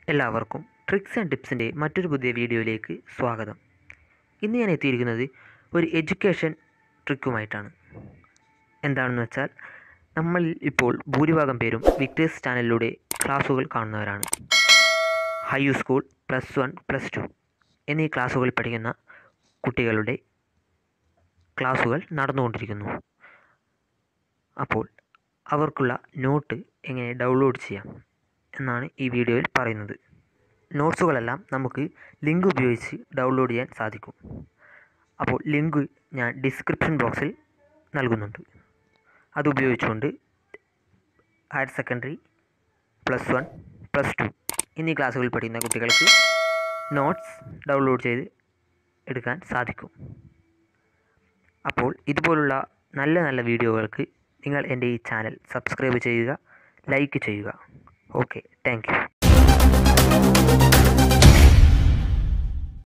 എല്ലാവർക്കും tricks and ടിപ്സിൻ്റെ മറ്റൊരു പുതിയ വീഡിയോയിലേക്ക് സ്വാഗതം ഇന്ന് ഞാൻ എത്തിയിരിക്കുന്നത് ഒരു എഡ്യൂക്കേഷൻ ട്രിക്കുമായിട്ടാണ് എന്താണെന്ന് വെച്ചാൽ നമ്മൾ ഇപ്പോൾ ഭൂരിഭാഗം പേരും വിക്ടേഴ്സ് ചാനലിലൂടെ ക്ലാസ്സുകൾ കാണുന്നവരാണ് high school plus one plus two എന്നീ ക്ലാസ്സുകളിൽ പഠിക്കുന്ന കുട്ടികളുടെ ക്ലാസ്സുകൾ നടന്നുകൊണ്ടിരിക്കുന്നു അപ്പോൾ അവർക്കുള്ള നോട്ട് എങ്ങനെ ഡൗൺലോഡ് ചെയ്യാം എന്നാണ് ഈ വീഡിയോയിൽ പറയുന്നത് നോട്ട്സുകളെല്ലാം നമുക്ക് ലിങ്ക് ഉപയോഗിച്ച് ഡൗൺലോഡ് ചെയ്യാൻ സാധിക്കും അപ്പോൾ ലിങ്ക് ഞാൻ ഡിസ്ക്രിപ്ഷൻ ബോക്സിൽ നൽകുന്നുണ്ട് അത് ഉപയോഗിച്ചുകൊണ്ട് higher secondary plus one plus two എന്നീ ക്ലാസ്സുകളിൽ പഠിക്കുന്ന കുട്ടികൾക്ക് നോട്ട്സ് ഡൗൺലോഡ് ചെയ്ത് എടുക്കാൻ സാധിക്കും അപ്പോൾ ഇതുപോലുള്ള നല്ല നല്ല വീഡിയോകൾക്ക് നിങ്ങൾ എൻ്റെ ഈ ചാനൽ സബ്സ്ക്രൈബ് ചെയ്യുക ലൈക്ക് ചെയ്യുക ഓക്കെ താങ്ക് യു